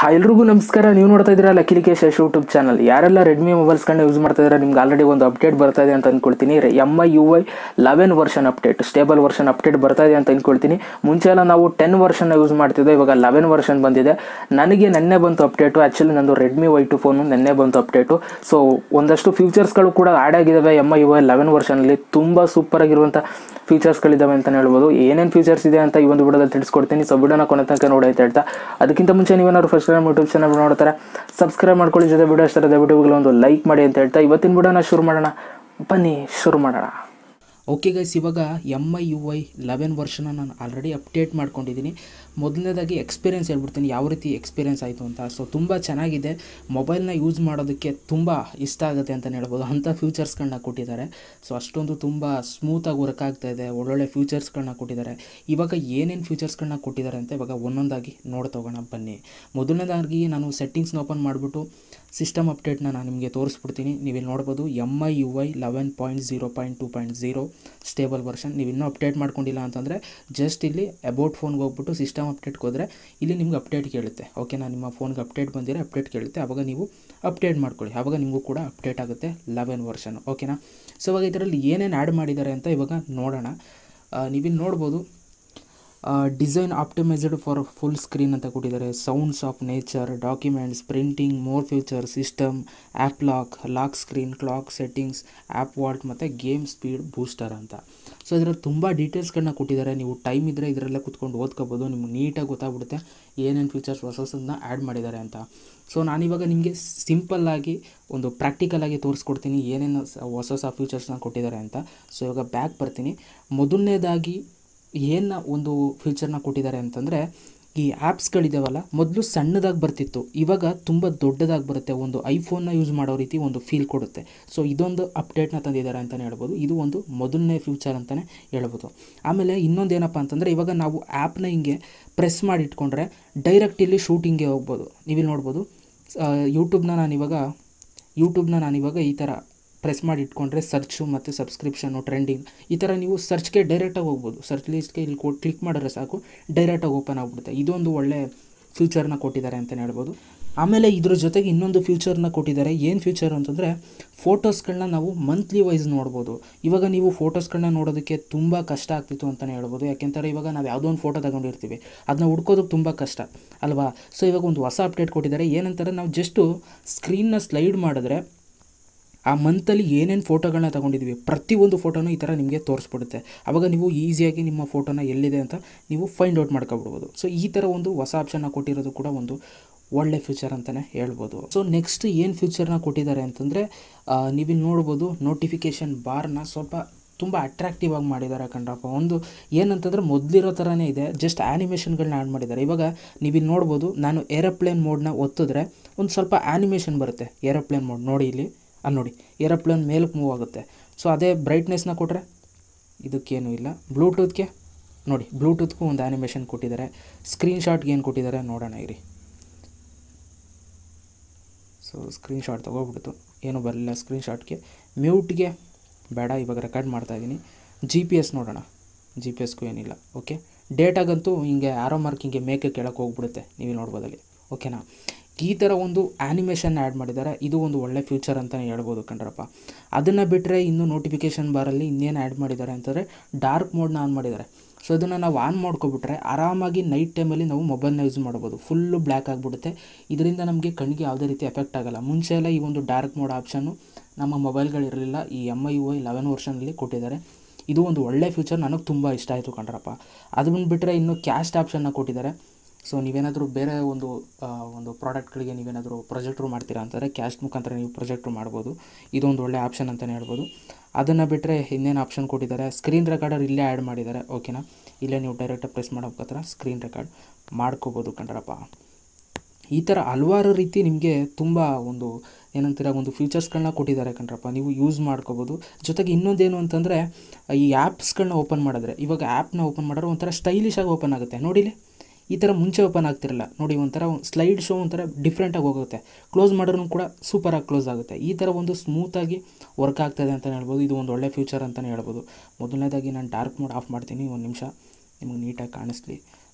ಎಲ್ರಿಗೂ ನಮಸ್ಕಾರ ನೀವು ನೋಡ್ತಾ ಇದ್ದೀರಾ ಲಕ್ಕಿ ಲಿಕೇಶ್ ಯೂಟ್ಯೂಬ್ ಚಾನಲ್ ಯಾರೆಲ್ಲ ರೆಡ್ಮಿ ಮೊಬೈಲ್ಸ್ಗಳನ್ನ ಯೂಸ್ ಮಾಡ್ತಾ ಇದ್ದಾರೆ ನಿಮ್ಗೆ ಆಲ್ರೆಡಿ ಒಂದು ಅಪ್ಡೇಟ್ ಬರ್ತಾ ಇದೆ ಅಂತ ಅಂದ್ಕೊಳ್ತೀನಿ M I U I eleven version update stable version update ಬರ್ತಾ ಇದೆ ಅಂತ ಅಂದ್ಕೊಳ್ತೀನಿ ಮುಂಚೆ ಎಲ್ಲ ನಾವು ಟೆನ್ ವರ್ಷನ್ ಯೂಸ್ ಮಾಡ್ತಿದ್ದೆ ಇವಾಗ ಲೆವೆನ್ ವರ್ಷನ್ ಬಂದಿದೆ ನನಗೆ ನೆನ್ನೆ ಬಂತು ಅಪ್ಡೇಟು ಆ್ಯಕ್ಚುಲಿ ನಂದು ರೆಡ್ಮಿ ವೈ ಟು ಫೋನು ನೆನ್ನೆ ಬಂತು ಅಪ್ಡೇಟು ಸೊ ಒಂದಷ್ಟು ಫ್ಯೂಚರ್ಸ್ಗಳು ಕೂಡ ಆ್ಯಡ್ ಆಗಿದ್ದಾವೆ M I U I eleven ವರ್ಷನಲ್ಲಿ ತುಂಬ ಸೂಪರ್ ಆಗಿರುವಂಥ ಫೀಚರ್ಸ್ಗಳಿದ್ದಾವೆ ಅಂತಲೇ ಹೇಳ್ಬೋದು ಏನೇನು ಫೀಚರ್ಸ್ ಇದೆ ಅಂತ ಈ ಒಂದು ವಿಡಿಯೋದಲ್ಲಿ ತಿಳಿಸ್ಕೊಡ್ತೀನಿ ಸೊ ವಿಡಿಯೋನ ಕೊನೆ ತನಕ ನೋಡಿ ಅಂತ ಹೇಳ್ತಾ ಅದಕ್ಕಿಂತ ಮುಂಚೆ ನೀವೇನಾದ್ರು ಫಸ್ಟ್ ಟೈಮ್ ಯೂಟ್ಯೂಬ್ ಚಾನಲ್ ನೋಡ್ತಾರೆ ಸಬ್ಸ್ಕ್ರೈಬ್ ಮಾಡ್ಕೊಳ್ಳಿ ಜೊತೆ ವಿಡಿಯೋ ಇಷ್ಟ ದಯವಿಟ್ಟು ಇವಾಗಲೇ ಒಂದು ಲೈಕ್ ಮಾಡಿ ಅಂತ ಹೇಳ್ತಾ ಇವತ್ತಿನ ವಿಡಿಯೋನ ಶುರು ಮಾಡೋಣ ಬನ್ನಿ ಶುರು ಮಾಡೋಣ ಓಕೆ ಗೈಸ್ ಇವಾಗ M I U I eleven ವರ್ಷನ ನಾನು ಆಲ್ರೆಡಿ ಅಪ್ಡೇಟ್ ಮಾಡ್ಕೊಂಡಿದ್ದೀನಿ ಮೊದಲನೇದಾಗಿ ಎಕ್ಸ್ಪೀರಿಯೆನ್ಸ್ ಹೇಳ್ಬಿಡ್ತೀನಿ ಯಾವ ರೀತಿ ಎಕ್ಸ್ಪೀರಿಯೆನ್ಸ್ ಆಯಿತು ಅಂತ ಸೊ ತುಂಬ ಚೆನ್ನಾಗಿದೆ ಮೊಬೈಲ್ನ ಯೂಸ್ ಮಾಡೋದಕ್ಕೆ ತುಂಬ ಇಷ್ಟ ಆಗುತ್ತೆ ಅಂತಲೇ ಹೇಳ್ಬೋದು ಅಂಥ ಫ್ಯೂಚರ್ಸ್ಗಳನ್ನ ಕೊಟ್ಟಿದ್ದಾರೆ ಸೊ ಅಷ್ಟೊಂದು ತುಂಬ ಸ್ಮೂತಾಗಿ ವರ್ಕ್ ಆಗ್ತಾ ಇದೆ ಒಳ್ಳೊಳ್ಳೆ ಫ್ಯೂಚರ್ಸ್ಗಳನ್ನ ಕೊಟ್ಟಿದ್ದಾರೆ ಇವಾಗ ಏನೇನು ಫ್ಯೂಚರ್ಸ್ಗಳನ್ನ ಕೊಟ್ಟಿದ್ದಾರೆ ಅಂತ ಇವಾಗ ಒಂದೊಂದಾಗಿ ನೋಡ್ತೋಗೋಣ ಬನ್ನಿ ಮೊದಲನೇದಾಗಿ ನಾನು ಸೆಟ್ಟಿಂಗ್ಸ್ನ ಓಪನ್ ಮಾಡಿಬಿಟ್ಟು ಸಿಸ್ಟಮ್ ಅಪ್ಡೇಟ್ನ ನಾನು ನಿಮಗೆ ತೋರಿಸ್ಬಿಡ್ತೀನಿ ನೀವು ಇಲ್ಲಿ ನೋಡ್ಬೋದು M I U I eleven point zero point two point zero stable version ನೀವು ಇನ್ನೂ ಅಪ್ಡೇಟ್ ಮಾಡ್ಕೊಂಡಿಲ್ಲ ಅಂತಂದರೆ ಜಸ್ಟ್ ಇಲ್ಲಿ ಅಬೌಟ್ ಫೋನ್ಗೆ ಹೋಗ್ಬಿಟ್ಟು ಸಿಸ್ಟಮ್ ಅಪ್ಡೇಟ್ಗೆ ಹೋದರೆ ಇಲ್ಲಿ ನಿಮ್ಗೆ ಅಪ್ಡೇಟ್ ಕೇಳುತ್ತೆ ಓಕೆನಾ ನಿಮ್ಮ ಫೋನ್ಗೆ ಅಪ್ಡೇಟ್ ಬಂದಿರೋ ಅಪ್ಡೇಟ್ ಕೇಳುತ್ತೆ ಆವಾಗ ನೀವು ಅಪ್ಡೇಟ್ ಮಾಡ್ಕೊಳ್ಳಿ ಆವಾಗ ನಿಮಗೂ ಕೂಡ ಅಪ್ಡೇಟ್ ಆಗುತ್ತೆ ಲೆವೆನ್ ವರ್ಷನ್ ಓಕೆನಾ ಸೊ ಇವಾಗ ಇದರಲ್ಲಿ ಏನೇನು ಆ್ಯಡ್ ಮಾಡಿದ್ದಾರೆ ಅಂತ ಇವಾಗ ನೋಡೋಣ ಆ, ನೀವಿಲ್ಲಿ ನೋಡ್ಬೋದು design optimised for full screen ಅಂತ ಕೊಟ್ಟಿದ್ದಾರೆ sounds of nature documents printing more future system app lock lock screen clock settings app vault ಮತ್ತು ಗೇಮ್ ಸ್ಪೀಡ್ ಬೂಸ್ಟರ್ ಅಂತ ಸೊ ಇದರಲ್ಲಿ ತುಂಬ ಡೀಟೇಲ್ಸ್ಗಳನ್ನ ಕೊಟ್ಟಿದ್ದಾರೆ ನೀವು ಟೈಮ್ ಇದ್ದರೆ ಇದರಲ್ಲೇ ಕುತ್ಕೊಂಡು ಓದ್ಕೋಬೋದು ನಿಮ್ಗೆ ನೀಟಾಗಿ ಗೊತ್ತಾಗ್ಬಿಡುತ್ತೆ ಏನೇನು ಫೀಚರ್ಸ್ ಹೊಸ ಹೊಸದನ್ನ ಆ್ಯಡ್ ಮಾಡಿದ್ದಾರೆ ಅಂತ ಸೊ ನಾನಿವಾಗ ನಿಮಗೆ ಸಿಂಪಲ್ಲಾಗಿ ಒಂದು ಪ್ರಾಕ್ಟಿಕಲಾಗಿ ತೋರಿಸ್ಕೊಡ್ತೀನಿ ಏನೇನು ಸ- ಹೊಸ ಹೊಸ ಫೀಚರ್ಸ್ನ ಕೊಟ್ಟಿದ್ದಾರೆ ಅಂತ ಸೊ ಇವಾಗ ಬ್ಯಾಕ್ ಬರ್ತೀನಿ ಮೊದಲನೇದಾಗಿ ಏನು ಒಂದು ಫೀಚರ್ನ ಕೊಟ್ಟಿದ್ದಾರೆ ಅಂತಂದರೆ ಈ ಆ್ಯಪ್ಸ್ಗಳಿದಾವಲ್ಲ ಮೊದಲು ಸಣ್ಣದಾಗಿ ಬರ್ತಿತ್ತು ಇವಾಗ ತುಂಬ ದೊಡ್ಡದಾಗಿ ಬರುತ್ತೆ ಒಂದು ಐಫೋನ್ನ ಯೂಸ್ ಮಾಡೋ ರೀತಿ ಒಂದು ಫೀಲ್ ಕೊಡುತ್ತೆ ಸೊ ಇದೊಂದು ಅಪ್ಡೇಟ್ನ ತಂದಿದ್ದಾರೆ ಅಂತಲೇ ಹೇಳ್ಬೋದು ಇದು ಒಂದು ಮೊದಲನೇ ಫ್ಯೂಚರ್ ಅಂತಲೇ ಹೇಳ್ಬೋದು ಆಮೇಲೆ ಇನ್ನೊಂದು ಏನಪ್ಪ ಅಂತಂದರೆ ಇವಾಗ ನಾವು ಆ್ಯಪ್ನ ಹಿಂಗೆ ಪ್ರೆಸ್ ಮಾಡಿ ಇಟ್ಕೊಂಡ್ರೆ ಡೈರೆಕ್ಟ್ ಇಲ್ಲಿ ಶೂಟಿಂಗ್ಗೆ ಹೋಗ್ಬೋದು ನೀವಿಲ್ಲಿ ನೋಡ್ಬೋದು ಯೂಟ್ಯೂಬ್ನ ನಾನಿವಾಗ ಯೂಟ್ಯೂಬ್ನ ನಾನಿವಾಗ ಈ ಥರ ಪ್ರೆಸ್ ಮಾಡಿ ಇಟ್ಕೊಂಡ್ರೆ ಸರ್ಚು ಮತ್ತು ಸಬ್ಸ್ಕ್ರಿಪ್ಷನು ಟ್ರೆಂಡಿಂಗ್ ಈ ಥರ ನೀವು ಸರ್ಚ್ಗೆ ಡೈರೆಕ್ಟಾಗಿ ಹೋಗ್ಬೋದು ಸರ್ಚ್ ಲಿಸ್ಟ್ಗೆ ಇಲ್ಲಿ ಕೊ ಕ್ಲಿಕ್ ಮಾಡಿದ್ರೆ ಸಾಕು ಡೈರೆಕ್ಟಾಗಿ ಓಪನ್ ಆಗಿಬಿಡುತ್ತೆ ಇದೊಂದು ಒಳ್ಳೆ ಫ್ಯೂಚರ್ನ ಕೊಟ್ಟಿದ್ದಾರೆ ಅಂತಲೇ ಹೇಳ್ಬೋದು ಆಮೇಲೆ ಇದ್ರ ಜೊತೆಗೆ ಇನ್ನೊಂದು ಫ್ಯೂಚರ್ನ ಕೊಟ್ಟಿದ್ದಾರೆ ಏನು ಫ್ಯೂಚರ್ ಅಂತಂದರೆ ಫೋಟೋಸ್ಗಳನ್ನ ನಾವು ಮಂತ್ಲಿ ವೈಸ್ ನೋಡ್ಬೋದು ಇವಾಗ ನೀವು ಫೋಟೋಸ್ಗಳನ್ನ ನೋಡೋದಕ್ಕೆ ತುಂಬ ಕಷ್ಟ ಆಗ್ತಿತ್ತು ಅಂತಲೇ ಹೇಳ್ಬೋದು ಯಾಕೆಂತಾರೆ ಇವಾಗ ನಾವು ಯಾವುದೋ ಒಂದು ಫೋಟೋ ತಗೊಂಡಿರ್ತೀವಿ ಅದನ್ನ ಹುಡ್ಕೋದಕ್ಕೆ ತುಂಬ ಕಷ್ಟ ಅಲ್ವಾ ಸೊ ಇವಾಗ ಒಂದು ಹೊಸ ಅಪ್ಡೇಟ್ ಕೊಟ್ಟಿದ್ದಾರೆ ಏನಂತಾರೆ ನಾವು ಜಸ್ಟು ಸ್ಕ್ರೀನ್ನ ಸ್ಲೈಡ್ ಮಾಡಿದ್ರೆ ಆ ಮಂತಲ್ಲಿ ಏನೇನು ಫೋಟೋಗಳನ್ನ ತಗೊಂಡಿದ್ವಿ ಪ್ರತಿಯೊಂದು ಫೋಟೋನು ಈ ಥರ ನಿಮಗೆ ತೋರಿಸ್ಬಿಡುತ್ತೆ ಆವಾಗ ನೀವು ಈಸಿಯಾಗಿ ನಿಮ್ಮ ಫೋಟೋನ ಎಲ್ಲಿದೆ ಅಂತ ನೀವು ಫೈಂಡ್ ಔಟ್ ಮಾಡ್ಕೊಬಿಡ್ಬೋದು ಸೊ ಈ ಥರ ಒಂದು ಹೊಸ ಆಪ್ಷನ್ನ ಕೊಟ್ಟಿರೋದು ಕೂಡ ಒಂದು ಒಳ್ಳೆ ಫ್ಯೂಚರ್ ಅಂತಲೇ ಹೇಳ್ಬೋದು ಸೊ ನೆಕ್ಸ್ಟ್ ಏನು ಫ್ಯೂಚರ್ನ ಕೊಟ್ಟಿದ್ದಾರೆ ಅಂತಂದರೆ ನೀವಿಲ್ಲಿ ನೋಡ್ಬೋದು ನೋಟಿಫಿಕೇಷನ್ ಬಾರ್ನ ಸ್ವಲ್ಪ ತುಂಬ ಅಟ್ರಾಕ್ಟಿವ್ ಆಗಿ ಮಾಡಿದ್ದಾರೆ ಕಣ್ರಪ್ಪ ಒಂದು ಏನಂತಂದರೆ ಮೊದಲಿರೋ ಥರನೇ ಇದೆ ಜಸ್ಟ್ ಆ್ಯನಿಮೇಷನ್ಗಳನ್ನ ಆ್ಯಡ್ ಮಾಡಿದ್ದಾರೆ ಇವಾಗ ನೀವಿಲ್ಲಿ ನೋಡ್ಬೋದು ನಾನು ಏರೋಪ್ಲೇನ್ ಮೋಡ್ನ ಒತ್ತಿದ್ರೆ ಒಂದು ಸ್ವಲ್ಪ ಆ್ಯನಿಮೇಷನ್ ಬರುತ್ತೆ ಏರೋಪ್ಲೇನ್ ಮೋಡ್ ನೋಡಿ ಇಲ್ಲಿ ಅಲ್ಲಿ ನೋಡಿ ಏರೋಪ್ಲೇನ್ ಮೇಲಕ್ಕೆ ಮೂವ್ ಆಗುತ್ತೆ ಸೊ ಅದೇ ಬ್ರೈಟ್ನೆಸ್ನ ಕೊಟ್ಟರೆ ಇದಕ್ಕೇನು ಇಲ್ಲ ಬ್ಲೂಟೂತ್ಗೆ ನೋಡಿ ಬ್ಲೂಟೂತ್ಗೂ ಒಂದು ಆ್ಯನಿಮೇಷನ್ ಕೊಟ್ಟಿದ್ದಾರೆ ಸ್ಕ್ರೀನ್ಶಾಟ್ಗೆ ಏನು ಕೊಟ್ಟಿದ್ದಾರೆ ನೋಡೋಣ ಇರಿ ಸೊ ಸ್ಕ್ರೀನ್ಶಾಟ್ ತೊಗೊಬಿಡ್ತು ಏನು ಬರಲಿಲ್ಲ ಸ್ಕ್ರೀನ್ಶಾಟ್ಗೆ ಮ್ಯೂಟ್ಗೆ ಬೇಡ ಇವಾಗ ರೆಕಾರ್ಡ್ ಮಾಡ್ತಾಯಿದ್ದೀನಿ ಜಿ ಪಿ ಎಸ್ ನೋಡೋಣ ಜಿ ಪಿ ಎಸ್ಗೂ ಏನಿಲ್ಲ ಓಕೆ ಡೇಟಾಗಂತೂ ಹಿಂಗೆ ಆರೋ ಮಾರ್ಕ್ ಹಿಂಗೆ ಮೇಕೆ ಕೆಳಕ್ಕೆ ಹೋಗ್ಬಿಡುತ್ತೆ ನೀವು ನೋಡ್ಬೋದಲ್ಲಿ ಓಕೆನಾ ಈ ಥರ ಒಂದು ಆ್ಯನಿಮೇಷನ್ ಆ್ಯಡ್ ಮಾಡಿದ್ದಾರೆ ಇದು ಒಂದು ಒಳ್ಳೆ ಫ್ಯೂಚರ್ ಅಂತಲೇ ಹೇಳ್ಬೋದು ಕಣ್ರಪ್ಪ ಅದನ್ನು ಬಿಟ್ಟರೆ ಇನ್ನು ನೋಟಿಫಿಕೇಷನ್ ಬಾರಲ್ಲಿ ಇನ್ನೇನು ಆ್ಯಡ್ ಮಾಡಿದ್ದಾರೆ ಅಂತಂದರೆ ಡಾರ್ಕ್ ಮೋಡ್ನ ಆನ್ ಮಾಡಿದ್ದಾರೆ ಸೊ ಅದನ್ನು ನಾವು ಆನ್ ಮಾಡ್ಕೊಬಿಟ್ರೆ ಆರಾಮಾಗಿ ನೈಟ್ ಟೈಮಲ್ಲಿ ನಾವು ಮೊಬೈಲ್ನ ಯೂಸ್ ಮಾಡ್ಬೋದು ಫುಲ್ಲು ಬ್ಲ್ಯಾಕ್ ಆಗಿಬಿಡುತ್ತೆ ಇದರಿಂದ ನಮಗೆ ಕಣ್ಣಿಗೆ ಯಾವುದೇ ರೀತಿ ಎಫೆಕ್ಟ್ ಆಗಲ್ಲ ಮುಂಚೆ ಎಲ್ಲ ಈ ಒಂದು ಡಾರ್ಕ್ ಮೋಡ್ ಆಪ್ಷನ್ನು ನಮ್ಮ ಮೊಬೈಲ್ಗಳಿರಲಿಲ್ಲ ಈ M I U I eleven ವರ್ಷನಲ್ಲಿ ಕೊಟ್ಟಿದ್ದಾರೆ ಇದು ಒಂದು ಒಳ್ಳೆ ಫ್ಯೂಚರ್ ನನಗೆ ತುಂಬ ಇಷ್ಟ ಆಯಿತು ಕಣ್ರಪ್ಪ ಅದನ್ನ ಬಿಟ್ಟರೆ ಇನ್ನು ಕ್ಯಾಸ್ಟ್ ಆಪ್ಷನ್ನ ಕೊಟ್ಟಿದ್ದಾರೆ ಸೊ ನೀವೇನಾದರೂ ಬೇರೆ ಒಂದು ಆ, ಒಂದು ಪ್ರಾಡಕ್ಟ್ಗಳಿಗೆ ನೀವೇನಾದರೂ ಪ್ರೊಜೆಕ್ಟ್ರು ಮಾಡ್ತೀರಾ ಅಂತಂದರೆ ಕ್ಯಾಸ್ಟ್ ಮುಖಾಂತರ ನೀವು ಪ್ರೊಜೆಕ್ಟ್ರು ಮಾಡ್ಬೋದು ಇದೊಂದು ಒಳ್ಳೆ ಆಪ್ಷನ್ ಅಂತಲೇ ಹೇಳ್ಬೋದು ಅದನ್ನು ಬಿಟ್ಟರೆ ಇನ್ನೇನು ಆಪ್ಷನ್ ಕೊಟ್ಟಿದ್ದಾರೆ ಸ್ಕ್ರೀನ್ ರೆಕಾರ್ಡರ್ ಇಲ್ಲೇ ಆ್ಯಡ್ ಮಾಡಿದ್ದಾರೆ ಓಕೆನಾ ಇಲ್ಲೇ ನೀವು ಡೈರೆಕ್ಟಾಗಿ ಪ್ರೆಸ್ ಮಾಡೋಕ್ಕತ್ರ ಸ್ಕ್ರೀನ್ ರೆಕಾರ್ಡ್ ಮಾಡ್ಕೋಬೋದು ಕಣ್ರಪ್ಪ ಈ ಥರ ಹಲವಾರು ರೀತಿ ನಿಮಗೆ ತುಂಬ ಒಂದು ಏನಂತೀರ ಒಂದು ಫೀಚರ್ಸ್ಗಳನ್ನ ಕೊಟ್ಟಿದ್ದಾರೆ ಕಣ್ರಪ್ಪ ನೀವು ಯೂಸ್ ಮಾಡ್ಕೋಬೋದು ಜೊತೆಗೆ ಇನ್ನೊಂದೇನು ಅಂತಂದರೆ ಈ ಆ್ಯಪ್ಸ್ಗಳನ್ನ ಓಪನ್ ಮಾಡಿದ್ರೆ ಇವಾಗ ಆ್ಯಪ್ನ ಓಪನ್ ಮಾಡಿದ್ರೆ ಒಂಥರ ಸ್ಟೈಲಿಶ್ ಆಗಿ ಓಪನ್ ಆಗುತ್ತೆ ನೋಡಿಲಿ ಈ ಥರ ಮುಂಚೆ ಓಪನ್ ಆಗ್ತಿರಲ್ಲ ನೋಡಿ ಒಂಥರ ಸ್ಲೈಡ್ ಶೋ ಒಂಥರ ಡಿಫ್ರೆಂಟಾಗಿ ಹೋಗುತ್ತೆ ಕ್ಲೋಸ್ ಮಾಡಿದ್ರೂ ಕೂಡ ಸೂಪರಾಗಿ ಕ್ಲೋಸ್ ಆಗುತ್ತೆ ಈ ಥರ ಒಂದು ಸ್ಮೂತಾಗಿ ವರ್ಕ್ ಆಗ್ತಾಯಿದೆ ಅಂತಲೇ ಹೇಳ್ಬೋದು ಇದು ಒಂದು ಒಳ್ಳೆ ಫ್ಯೂಚರ್ ಅಂತಲೇ ಹೇಳ್ಬೋದು ಮೊದಲನೇದಾಗಿ ನಾನು ಡಾರ್ಕ್ ಮೋಡ್ ಆಫ್ ಮಾಡ್ತೀನಿ ಒಂದು ನಿಮಿಷ ನಿಮಗೆ ನೀಟಾಗಿ ಕಾಣಿಸ್ಲಿ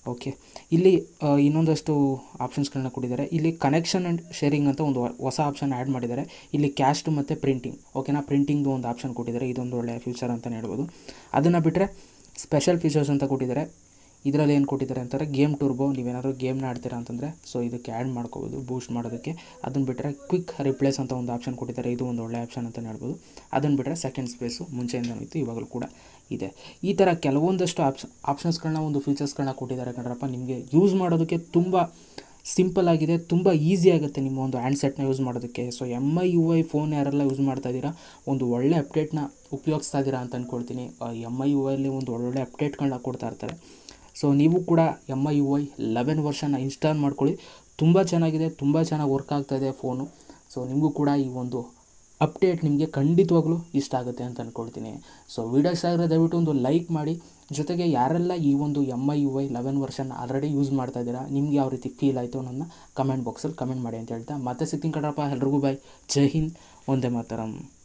ಓಕೆ ಇಲ್ಲಿ ಆ, ಇನ್ನೊಂದಷ್ಟು ಆಪ್ಷನ್ಸ್ಗಳನ್ನ ಕೊಟ್ಟಿದ್ದಾರೆ ಇಲ್ಲಿ ಕನೆಕ್ಷನ್ ಆ್ಯಂಡ್ ಶೇರಿಂಗ್ ಅಂತ ಒಂದು ಹೊ- ಹೊಸ ಆಪ್ಷನ್ ಆ್ಯಡ್ ಮಾಡಿದ್ದಾರೆ ಇಲ್ಲಿ ಕ್ಯಾಸ್ಟ್ ಮತ್ತು ಪ್ರಿಂಟಿಂಗ್ ಓಕೆನಾ ಪ್ರಿಂಟಿಂಗ್ದು ಒಂದು ಆಪ್ಷನ್ ಕೊಟ್ಟಿದ್ದಾರೆ ಇದೊಂದು ಒಳ್ಳೆಯ ಫ್ಯೂಚರ್ ಅಂತಲೇ ಹೇಳ್ಬೋದು ಅದನ್ನು ಬಿಟ್ಟರೆ ಸ್ಪೆಷಲ್ ಫೀಚರ್ಸ್ ಅಂತ ಕೊಟ್ಟಿದ್ದಾರೆ ಇದರಲ್ಲಿ ಏನು ಕೊಟ್ಟಿದ್ದಾರೆ ಅಂತಾರೆ ಗೇಮ್ ಟೂರ್ಬೋ ನೀವೇನಾದರೂ ಗೇಮ್ನ ಆಡ್ತೀರಾ ಅಂತಂದರೆ ಸೊ ಇದಕ್ಕೆ ಆ್ಯಡ್ ಮಾಡ್ಕೋಬೋದು ಬೂಸ್ಟ್ ಮಾಡೋದಕ್ಕೆ ಅದನ್ನು ಬಿಟ್ಟರೆ ಕ್ವಿಕ್ ರಿಪ್ಲೇಸ್ ಅಂತ ಒಂದು ಆಪ್ಷನ್ ಕೊಟ್ಟಿದ್ದಾರೆ ಇದು ಒಂದು ಒಳ್ಳೆ ಆಪ್ಷನ್ ಅಂತಲೇ ಹೇಳ್ಬೋದು ಅದನ್ನು ಬಿಟ್ಟರೆ ಸೆಕೆಂಡ್ ಸ್ಪೇಸು ಮುಂಚೆಯಿಂದನೂ ಇತ್ತು ಇವಾಗಲೂ ಕೂಡ ಇದೆ ಈ ಥರ ಕೆಲವೊಂದಷ್ಟು ಆಪ್ಷನ್ ಆಪ್ಷನ್ಸ್ಗಳನ್ನ ಒಂದು ಫೀಚರ್ಸ್ಗಳನ್ನ ಕೊಟ್ಟಿದ್ದಾರೆ ಕಣ್ರಪ್ಪ ನಿಮಗೆ ಯೂಸ್ ಮಾಡೋದಕ್ಕೆ ತುಂಬ ಸಿಂಪಲ್ ಆಗಿದೆ ತುಂಬ ಈಸಿ ಆಗುತ್ತೆ ನಿಮ್ಮ ಒಂದು ಹ್ಯಾಂಡ್ಸೆಟ್ನ ಯೂಸ್ ಮಾಡೋದಕ್ಕೆ so M I U I phone ಯಾರೆಲ್ಲ ಯೂಸ್ ಮಾಡ್ತಾ ಇದ್ದೀರಾ ಒಂದು ಒಳ್ಳೆ ಅಪ್ಡೇಟ್ನ ಉಪಯೋಗಿಸ್ತಾ ಇದ್ದೀರಾ ಅಂತ ಅಂದ್ಕೊಳ್ತೀನಿ ಎಮ್ ಐ ಯು ಐಲಿ ಒಂದು ಒಳ್ಳೊಳ್ಳೆ ಅಪ್ಡೇಟ್ಗಳನ್ನ ಕೊಡ್ತಾ ಇರ್ತಾರೆ ಸೊ ನೀವು ಕೂಡ M I U I eleven ವರ್ಷನ್ನ ಇನ್ಸ್ಟಾಲ್ ಮಾಡ್ಕೊಳ್ಳಿ ತುಂಬ ಚೆನ್ನಾಗಿದೆ ತುಂಬ ಚೆನ್ನಾಗಿ ವರ್ಕ್ ಆಗ್ತಾ ಇದೆ ಫೋನು ಸೊ ನಿಮಗೂ ಕೂಡ ಈ ಒಂದು ಅಪ್ಡೇಟ್ ನಿಮಗೆ ಖಂಡಿತವಾಗ್ಲೂ ಇಷ್ಟ ಆಗುತ್ತೆ ಅಂತ ಅಂದ್ಕೊಳ್ತೀನಿ ಸೊ ವೀಡಿಯೋ ಇಷ್ಟ ಆಗಿರೋ ದಯವಿಟ್ಟು ಒಂದು ಲೈಕ್ ಮಾಡಿ ಜೊತೆಗೆ ಯಾರೆಲ್ಲ ಈ ಒಂದು M I U I eleven version already use ಮಾಡ್ತಾ ಇದ್ದೀರಾ ನಿಮ್ಗೆ ಯಾವ ರೀತಿ ಫೀಲ್ ಆಯಿತು ಅನ್ನೋದನ್ನ ಕಮೆಂಟ್ ಬಾಕ್ಸಲ್ಲಿ ಕಮೆಂಟ್ ಮಾಡಿ ಅಂತ ಹೇಳ್ತಾ ಮತ್ತೆ ಸಿಗ್ತೀನಿ ಕಣಪ್ಪ ಎಲ್ರಿಗೂ ಬಾಯ್ ಜೈ ಹಿಂದ್ ಒಂದೇ ಮಾತರಂ